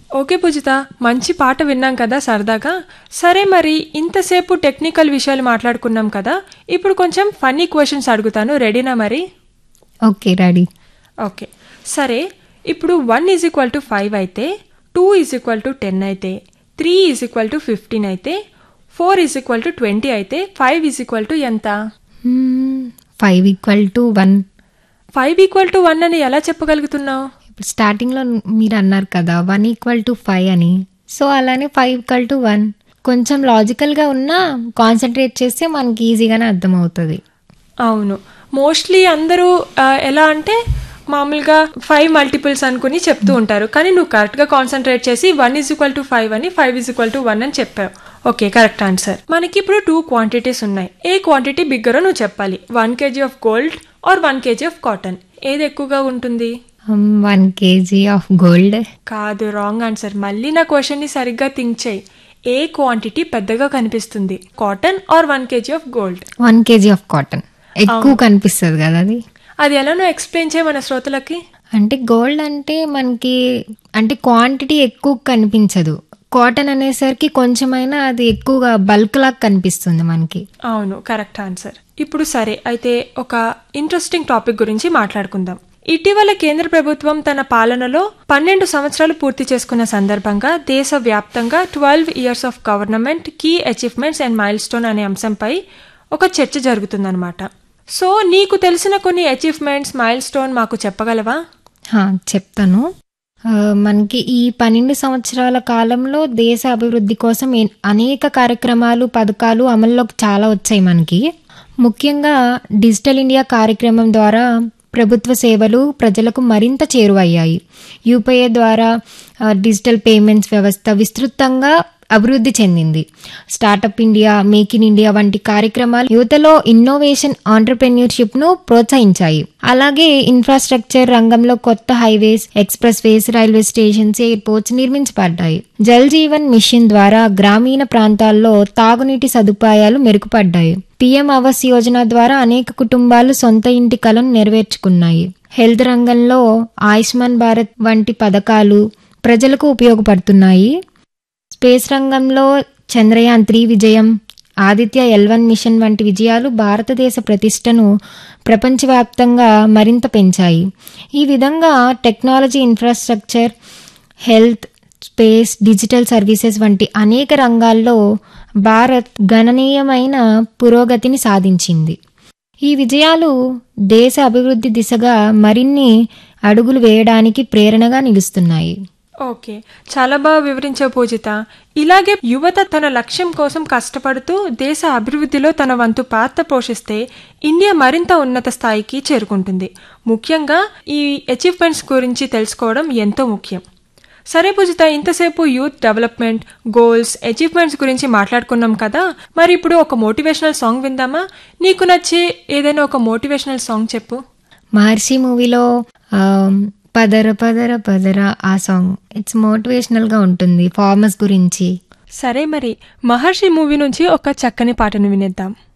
okay పూజిత మంచి పాట విన్నాం కదా సరదాగా సరే మరి ఇంతసేపు టెక్నికల్ విషయాలు మాట్లాడుకున్నాం కదా ఇప్పుడు కొంచెం ఫన్నీ క్వశ్చన్స్ అడుగుతాను రెడీనా మరి ఓకే రెడీ ఓకే సరే ఇప్పుడు one is equal to five అయితే two is equal to ten అయితే three is equal to fifteen అయితే four is equal to twenty అయితే ఫైవ్ ఈజ్ ఈక్వల్ టు ఎంత five equal to one five equal to one అని ఎలా చెప్పగలుగుతున్నావు ఇప్పుడు స్టార్టింగ్లో మీరు అన్నారు కదా వన్ ఈక్వల్ టు ఫైవ్ అని సో అలానే ఫైవ్ ఈక్వల్ టు వన్ కొంచెం లాజికల్గా ఉన్నా కాన్సన్ట్రేట్ చేస్తే మనకి ఈజీగానే అర్థమవుతుంది అవును మోస్ట్లీ అందరూ ఆ, ఎలా అంటే మామూలుగా ఫైవ్ మల్టిపుల్స్ అనుకుని చెప్తూ ఉంటారు కానీ నువ్వు కరెక్ట్గా కాన్సన్ట్రేట్ చేసి one is equal to five అని five is equal to one అని చెప్పావు ఓకే కరెక్ట్ ఆన్సర్ మనకి ఇప్పుడు టూ క్వాంటిటీస్ ఉన్నాయి ఏ క్వాంటిటీ బిగ్గరో నువ్వు చెప్పాలి one KG of gold or one KG of cotton ఏది ఎక్కువగా ఉంటుంది వన్ కేజీ ఆఫ్ గోల్డ్ కాదు రాంగ్ ఆన్సర్ మళ్ళీ నా క్వశ్చన్ని సరిగ్గా థింక్ చేయి ఏ క్వాంటిటీ పెద్దగా కనిపిస్తుంది cotton or one KG of gold one KG of cotton ఎక్కువ కనిపిస్తుంది కదా అది అది ఎలా నువ్వు ఎక్స్ప్లెయిన్ చేయ మన శ్రోతలకి అంటే గోల్డ్ అంటే మనకి అంటే క్వాంటిటీ ఎక్కువ కనిపించదు కాటన్ అనేసరికి కొంచెమైనా అది ఎక్కువగా బల్క్ లాగా కనిపిస్తుంది మనకి అవును కరెక్ట్ ఆన్సర్ ఇప్పుడు సరే అయితే ఒక ఇంట్రెస్టింగ్ టాపిక్ గురించి మాట్లాడుకుందాం ఇటీవల కేంద్ర ప్రభుత్వం తన పాలనలో పన్నెండు సంవత్సరాలు పూర్తి చేసుకున్న సందర్భంగా దేశవ్యాప్తంగా twelve years of government key achievements and milestone అనే అంశంపై ఒక చర్చ జరుగుతుందన్నమాట సో నీకు తెలిసిన కొన్ని అచీవ్మెంట్స్ మైల్ స్టోన్ మాకు చెప్పగలవా హా, చెప్తాను ఆ, మనకి ఈ పన్నెండు సంవత్సరాల కాలంలో దేశ అభివృద్ధి కోసం ఎన్- అనేక కార్యక్రమాలు పథకాలు అమల్లోకి చాలా వచ్చాయి మనకి ముఖ్యంగా డిజిటల్ ఇండియా కార్యక్రమం ద్వారా ప్రభుత్వ సేవలు ప్రజలకు మరింత చేరువయ్యాయి యూపీఐ ద్వారా ఆ, డిజిటల్ పేమెంట్స్ వ్యవస్థ విస్తృతంగా అభివృద్ధి చెందింది startup India make in India వంటి కార్యక్రమాలు యువతలో ఇన్నోవేషన్ ఆంటర్ప్రెన్యూర్షిప్ ను ప్రోత్సహించాయి అలాగే ఇన్ఫ్రాస్ట్రక్చర్ రంగంలో కొత్త highways expressways railway stations airports నిర్మించబడ్డాయి జల్ జీవన్ మిషన్ ద్వారా గ్రామీణ ప్రాంతాల్లో తాగునీటి సదుపాయాలు మెరుగుపడ్డాయి పీఎం ఆవాస్ యోజన ద్వారా అనేక కుటుంబాలు సొంత ఇంటి కలను నెరవేర్చుకున్నాయి హెల్త్ రంగంలో ఆయుష్మాన్ భారత్ వంటి పథకాలు ప్రజలకు ఉపయోగపడుతున్నాయి స్పేస్ రంగంలో చంద్రయాన్ త్రీ విజయం ఆదిత్య ఎల్వన్ మిషన్ వంటి విజయాలు భారతదేశ ప్రతిష్టను ప్రపంచవ్యాప్తంగా మరింత పెంచాయి ఈ విధంగా technology infrastructure health space digital services వంటి అనేక రంగాల్లో భారత్ గణనీయమైన పురోగతిని సాధించింది ఈ విజయాలు దేశ అభివృద్ధి దిశగా మరిన్ని అడుగులు వేయడానికి ప్రేరణగా నిలుస్తున్నాయి ఓకే చాలా బాగా వివరించావు పూజిత ఇలాగే యువత తన లక్ష్యం కోసం కష్టపడుతూ దేశ అభివృద్ధిలో తన వంతు పాత్ర పోషిస్తే ఇండియా మరింత ఉన్నత స్థాయికి చేరుకుంటుంది ముఖ్యంగా ఈ అచీవ్మెంట్స్ గురించి తెలుసుకోవడం ఎంతో ముఖ్యం సరే పూజిత ఇంతసేపు యూత్ డెవలప్మెంట్ గోల్స్ అచీవ్మెంట్స్ గురించి మాట్లాడుకున్నాం కదా మరి ఇప్పుడు ఒక మోటివేషనల్ సాంగ్ విందామా నీకు నచ్చే ఏదైనా ఒక మోటివేషనల్ సాంగ్ చెప్పు మహర్షి మూవీలో ఆ, పదర పదర పదర ఆ సాంగ్ ఇట్స్ మోటివేషనల్ గా ఉంటుంది ఫార్మర్స్ గురించి సరే మరి మహర్షి మూవీ నుంచి ఒక చక్కని పాటను వినేద్దాం